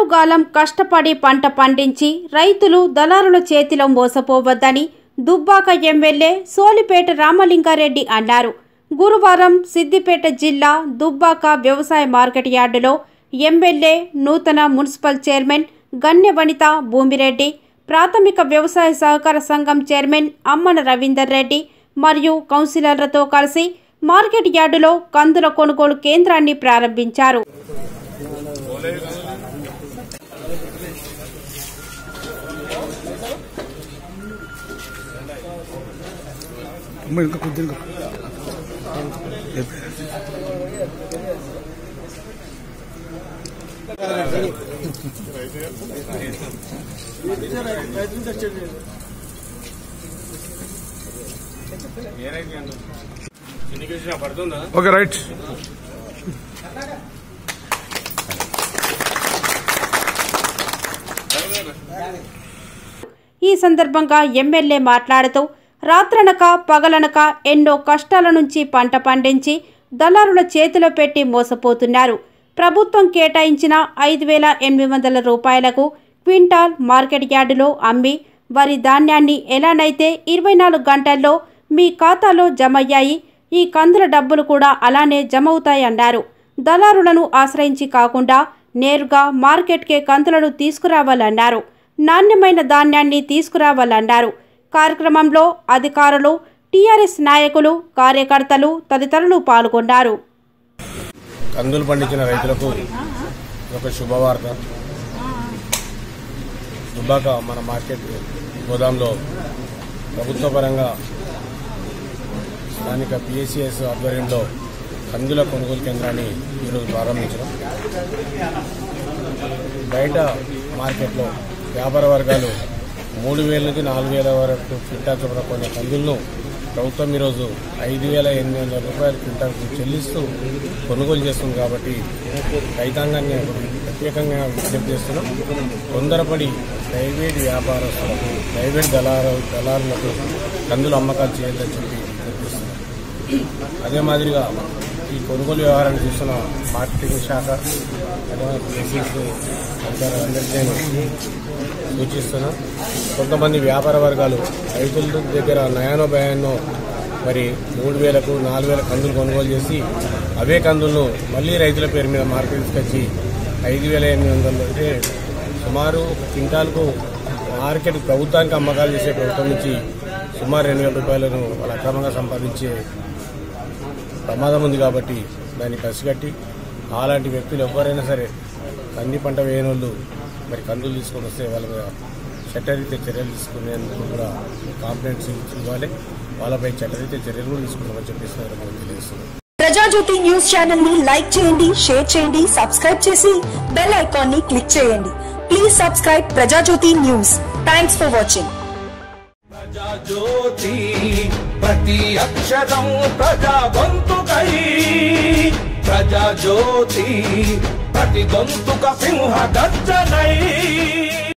ఆరుగాలం కష్టపడి పంట పండించి రైతులు దళారుల చేతిలో మోసపోవద్దని దుబ్బాక ఎమ్మెల్యే సోలిపేట రామలింగారెడ్డి అన్నారు గురువారం సిద్దిపేట జిల్లా దుబ్బాక వ్యవసాయ మార్కెట్ యార్డులో ఎమ్మెల్యే నూతన మున్సిపల్ చైర్మన్ గణ్య వనిత భూమిరెడ్డి ప్రాథమిక వ్యవసాయ సహకార సంఘం చైర్మన్ అమ్మన రవీందర్ రెడ్డి మరియు కౌన్సిలర్లతో కలిసి మార్కెట్ యార్డులో కందుల కొనుగోలు కేంద్రాన్ని ప్రారంభించారు అమ్మ ఇంకా కొద్దిగా ఇంకా. ఓకే రైట్ ఈ సందర్భంగా ఎమ్మెల్యే మాట్లాడుతూ రాత్రనక పగలనక ఎన్నో కష్టాల నుంచి పంట పండించి దళారుల చేతిలో పెట్టి మోసపోతున్నారు ప్రభుత్వం కేటాయించిన ఐదు వేల ఎనిమిది వందల రూపాయలకు క్వింటాల్ మార్కెట్ యార్డులో అమ్మి వరి ధాన్యాన్ని ఎలానైతే ఇరవై నాలుగు గంటల్లో మీ ఖాతాలో జమయ్యాయి ఈ కందుల డబ్బులు కూడా అలానే జమవుతాయన్నారు దళారులను ఆశ్రయించి కాకుండా నేరుగా మార్కెట్కే కందులను తీసుకురావాలన్నారు నాణ్యమైన ధాన్యాన్ని తీసుకురావాలన్నారు కార్యక్రమంలో అధికారులు టీఆర్ఎస్ నాయకులు కార్యకర్తలు తదితరులు పాల్గొన్నారు కందులు పండించిన రైతులకు ఒక శుభవార్త దుబ్బాక మన మార్కెట్ గోదాంలో ప్రభుత్వ పరంగా స్థానిక పిఎస్సిఎస్ ఆధ్వర్యంలో కందుల కొనుగోలు కేంద్రాన్ని ఈరోజు ప్రారంభించడం బయట మార్కెట్లో వ్యాపార వర్గాలు మూడు వేల నుంచి నాలుగు వేల వరకు క్వింటాల్ చొప్పున కొన్ని కందులను ప్రభుత్వం ఈరోజు ఐదు వేల ఎనిమిది వందల రూపాయలు క్వింటాల్కు చెల్లిస్తూ కొనుగోలు చేస్తుంది కాబట్టి రైతాంగాన్ని ప్రత్యేకంగా విజ్ఞప్తి చేస్తున్నాం తొందరపడి ప్రైవేట్ వ్యాపారస్తులకు ప్రైవేట్ దళారు దళారులకు కందులు అమ్మకాలు చేయొద్దని చెప్పి విజ్ఞప్తిస్తున్నాం అదే మాదిరిగా ఈ కొనుగోలు వ్యవహారాన్ని చూస్తున్న మార్కెటింగ్ శాఖ అదే కేసీస్ అధికారులందరికీ నేను సూచిస్తున్నాం కొంతమంది వ్యాపార వర్గాలు రైతుల దగ్గర నయానో భయాన్నో మరి మూడు వేలకు నాలుగు వేల కందులు కొనుగోలు చేసి అవే కందులను మళ్ళీ రైతుల పేరు మీద మార్కెట్ తీసుకొచ్చి ఐదు వేల ఎనిమిది వందలు అంటే సుమారు ఒక క్వింటాల్కు మార్కెట్ ప్రభుత్వానికి అమ్మకాలు చేసే ప్రభుత్వం నుంచి సుమారు రెండు వేల రూపాయలను వాళ్ళు అక్రమంగా సంపాదించే ప్రమాదం ఉంది కాబట్టి దాన్ని కసిగట్టి అలాంటి వ్యక్తులు ఎవరైనా సరే కంది పంట వేయని వాళ్ళు మరి కందులు తీసుకొని వస్తే వాళ్ళ మీద చట్టరీత్యా చర్యలు తీసుకునేందుకు కూడా కాంప్లైంట్స్ ఇవ్వాలి వాళ్ళపై చట్టరీత్యా చర్యలు కూడా తీసుకుంటామని చెప్పేసి మనం తెలియజేస్తున్నాం ప్రజాజ్యోతి న్యూస్ ఛానల్ ని లైక్ చేయండి షేర్ చేయండి సబ్స్క్రైబ్ చేసి బెల్ ఐకాన్ ని క్లిక్ చేయండి please subscribe Prajajyothi news thanks for watching Prajajyothi ప్రతి అక్షరం ప్రజా గొంతుకై ప్రజాజ్యోతి ప్రతి గొంతుక సింహ గర్జనై